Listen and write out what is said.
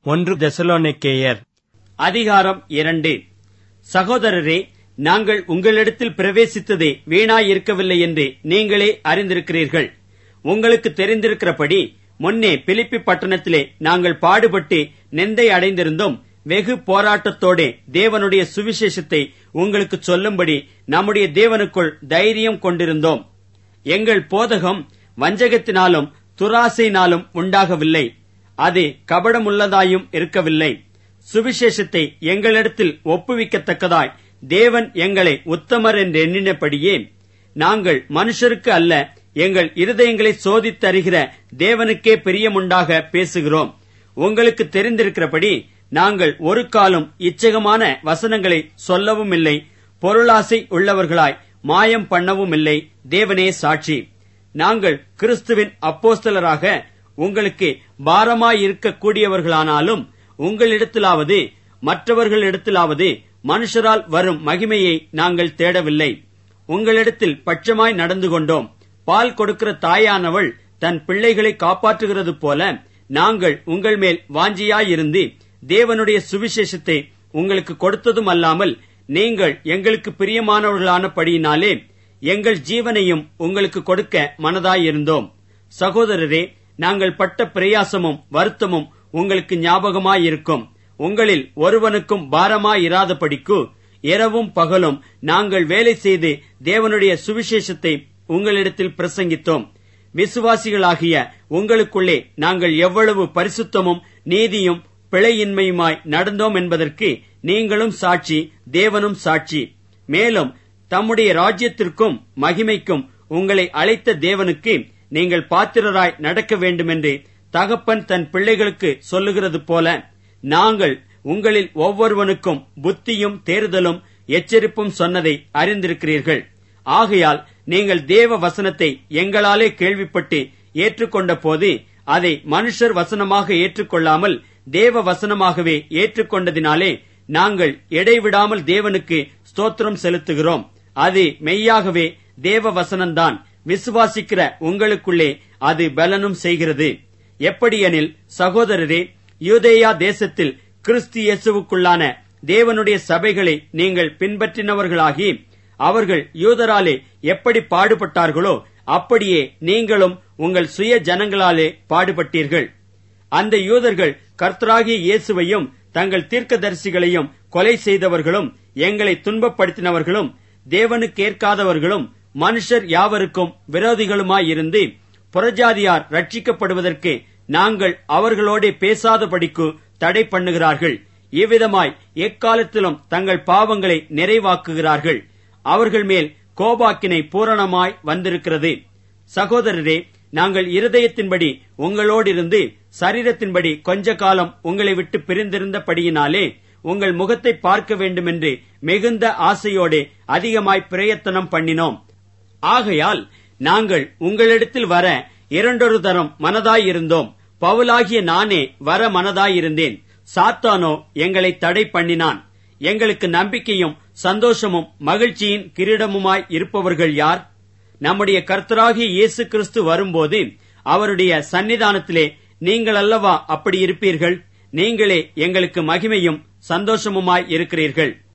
ஒன்று தெசலோனிக்கேயர் அதிகாரம் இரண்டு சகோதரரே நாங்கள் உங்களிடத்தில் பிரவேசித்ததே வீணாயிருக்கவில்லை என்று நீங்களே அறிந்திருக்கிறீர்கள் உங்களுக்கு தெரிந்திருக்கிறபடி முன்னே பிலிப்பி பட்டணத்திலே நாங்கள் பாடுபட்டு நெந்தை அடைந்திருந்தோம் வெகு போராட்டத்தோடே தேவனுடைய சுவிசேஷத்தை உங்களுக்கு சொல்லும்படி நம்முடைய தேவனுக்குள் தைரியம் கொண்டிருந்தோம் எங்கள் போதகம் வஞ்சகத்தினாலும் துராசையினாலும் உண்டாகவில்லை அது கபடமுள்ளதாயும் இருக்கவில்லை சுவிசேஷத்தை எங்களிடத்தில் ஒப்புவிக்கத்தக்கதாய் தேவன் எங்களை உத்தமர் என்று எண்ணினபடியே நாங்கள் மனுஷருக்கு அல்ல எங்கள் இருதயங்களை சோதித்தறிகிற தேவனுக்கே பிரியமுண்டாக பேசுகிறோம் உங்களுக்கு தெரிந்திருக்கிறபடி நாங்கள் ஒரு காலம் இச்சகமான வசனங்களை சொல்லவும் இல்லை பொருளாசை உள்ளவர்களாய் மாயம் பண்ணவும் இல்லை தேவனே சாட்சி நாங்கள் கிறிஸ்துவின் அப்போஸ்தலராக உங்களுக்கு பாரமாயிருக்க கூடியவர்களானாலும் உங்களிடத்திலாவது மற்றவர்களிடத்திலாவது மனுஷரால் வரும் மகிமையை நாங்கள் தேடவில்லை உங்களிடத்தில் பட்சமாய் நடந்து கொண்டோம் பால் கொடுக்கிற தாயானவள் தன் பிள்ளைகளை காப்பாற்றுகிறது போல நாங்கள் உங்கள் மேல் வாஞ்சியாயிருந்து தேவனுடைய சுவிசேஷத்தை உங்களுக்கு கொடுத்ததும் அல்லாமல் நீங்கள் எங்களுக்கு பிரியமானவர்களானபடியினாலே எங்கள் ஜீவனையும் உங்களுக்கு கொடுக்க மனதாயிருந்தோம் சகோதரரே நாங்கள் பட்ட பிரயாசமும் வருத்தமும் உங்களுக்கு ஞாபகமாயிருக்கும் உங்களில் ஒருவனுக்கும் பாரமாயிராதபடிக்கு இரவும் பகலும் நாங்கள் வேலை செய்து தேவனுடைய சுவிசேஷத்தை உங்களிடத்தில் பிரசங்கித்தோம் விசுவாசிகளாகிய உங்களுக்குள்ளே நாங்கள் எவ்வளவு பரிசுத்தமும் நீதியும் பிழையின்மையுமாய் நடந்தோம் என்பதற்கு நீங்களும் சாட்சி தேவனும் சாட்சி மேலும் தம்முடைய ராஜ்யத்திற்கும் மகிமைக்கும் உங்களை அழைத்த தேவனுக்கு நீங்கள் பாத்திரராய் நடக்க வேண்டுமென்று தகப்பன் தன் பிள்ளைகளுக்கு சொல்லுகிறது போல நாங்கள் உங்களில் ஒவ்வொருவனுக்கும் புத்தியும் தேறுதலும் எச்சரிப்பும் சொன்னதை அறிந்திருக்கிறீர்கள் ஆகையால் நீங்கள் தேவ வசனத்தை எங்களாலே கேள்விப்பட்டு ஏற்றுக்கொண்ட போது அதை மனுஷர் வசனமாக ஏற்றுக்கொள்ளாமல் தேவ வசனமாகவே ஏற்றுக்கொண்டதினாலே நாங்கள் இடைவிடாமல் தேவனுக்கு ஸ்தோத்திரம் செலுத்துகிறோம் அது மெய்யாகவே தேவ வசனம்தான் விசுவாசிக்கிற உங்களுக்குள்ளே அது பலனும் செய்கிறது எப்படியெனில் சகோதரரே யூதேயா தேசத்தில் கிறிஸ்து இயேசுவுக்குள்ளான தேவனுடைய சபைகளை நீங்கள் பின்பற்றினவர்களாகி அவர்கள் யூதராலே எப்படி பாடுபட்டார்களோ அப்படியே நீங்களும் உங்கள் சுய ஜனங்களாலே பாடுபட்டீர்கள் அந்த யூதர்கள் கர்த்தராகிய இயேசுவையும் தங்கள் தீர்க்கதரிசிகளையும் கொலை செய்தவர்களும் எங்களை துன்பப்படுத்தினவர்களும் தேவனுக்கேற்காதவர்களும் மனுஷர் யாவருக்கும் விரோதிகளுமாயிருந்து புறஜாதியார் ரட்சிக்கப்படுவதற்கு நாங்கள் அவர்களோட பேசாதபடிக்கு தடை பண்ணுகிறார்கள் இவ்விதமாய் எக்காலத்திலும் தங்கள் பாவங்களை நிறைவாக்குகிறார்கள் அவர்கள் மேல் கோபாக்கினை பூரணமாய் வந்திருக்கிறது சகோதரரே நாங்கள் இருதயத்தின்படி உங்களோடிருந்து சரீரத்தின்படி கொஞ்ச காலம் உங்களை விட்டு பிரிந்திருந்தபடியினாலே உங்கள் முகத்தை பார்க்க வேண்டுமென்று மிகுந்த ஆசையோடு அதிகமாய் பிரயத்தனம் பண்ணினோம் ஆகையால் நாங்கள் உங்களிடத்தில் வர இரண்டொரு தரம் மனதாயிருந்தோம் பவுலாகிய நானே வர மனதாயிருந்தேன் சாத்தானோ எங்களை தடை பண்ணினான் எங்களுக்கு நம்பிக்கையும் சந்தோஷமும் மகிழ்ச்சியின் கிரீடமுமாய் இருப்பவர்கள் யார் நம்முடைய கர்த்தராகிய இயேசு கிறிஸ்து வரும்போது அவருடைய சன்னிதானத்திலே நீங்கள் அல்லவா அப்படி இருப்பீர்கள் நீங்களே எங்களுக்கு மகிமையும் சந்தோஷமுமாய் இருக்கிறீர்கள்